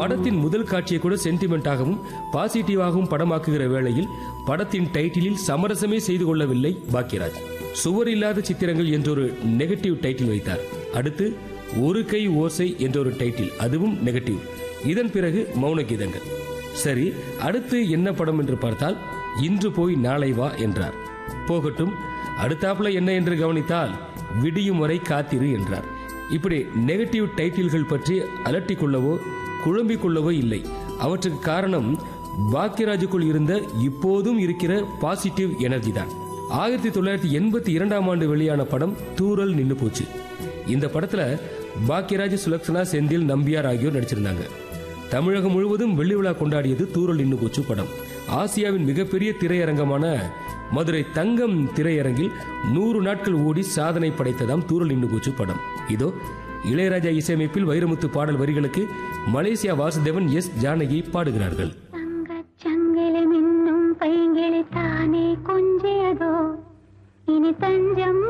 படத்தின் முதல் காட்சியை கூட சென்டிமெண்டாகவும் பாசிட்டிவாகவும் படமாக்குகிற வேளையில் படத்தின் டைட்டிலில் சமரசமே செய்து கொள்ளவில்லை பாக்யராஜ் சுவர் இல்லாத சித்திரங்கள் என்றொரு நெகட்டிவ் டைட்டில் வைத்தார் அடுத்து ஒரு கை ஓசை என்றொரு டைட்டில் அதுவும் நெகட்டிவ் இதன் பிறகு மௌன கீதங்கள் சரி அடுத்து என்ன படம் என்று பார்த்தால் இன்று போய் நாளை வா என்றார் போகட்டும் அடுத்தாப்புல என்ன என்று கவனித்தால் விடியும் வரை காத்திரு என்றார் இப்படி நெகட்டிவ் டைட்டில்கள் பற்றி அலட்டிக் கொள்ளவோ குழம்பிக் கொள்ளவோ இல்லை அவற்றுக்கு காரணம் பாக்யராஜுக்குள் இருந்த இப்போதும் இருக்கிற பாசிட்டிவ் எனர்ஜி தான் ஆயிரத்தி தொள்ளாயிரத்தி எண்பத்தி இரண்டாம் ஆண்டு வெளியான படம் தூரல் நின்னு போச்சு இந்த படத்துல பாக்யராஜ் சுலக்ஷனா செந்தில் நம்பியார் ஆகியோர் நடிச்சிருந்தாங்க தமிழகம் முழுவதும் வெள்ளி விழா கொண்டாடியது தூரல் நின்னு போச்சு படம் ஆசியாவின் மிகப்பெரிய திரையரங்கமான மதுரை தங்கம் திரையரங்கில் நூறு நாட்கள் ஓடி சாதனை படைத்ததாம் தூரல் நின்னு போச்சு படம் இதோ இளையராஜா இசையமைப்பில் வைரமுத்து பாடல் வரிகளுக்கு மலேசியா வாசுதேவன் எஸ் ஜானகி பாடுகிறார்கள் தங்கச் சங்கிலி மின்னும் பைங்கிளி தானே கொஞ்சியதோ இனி தஞ்சம்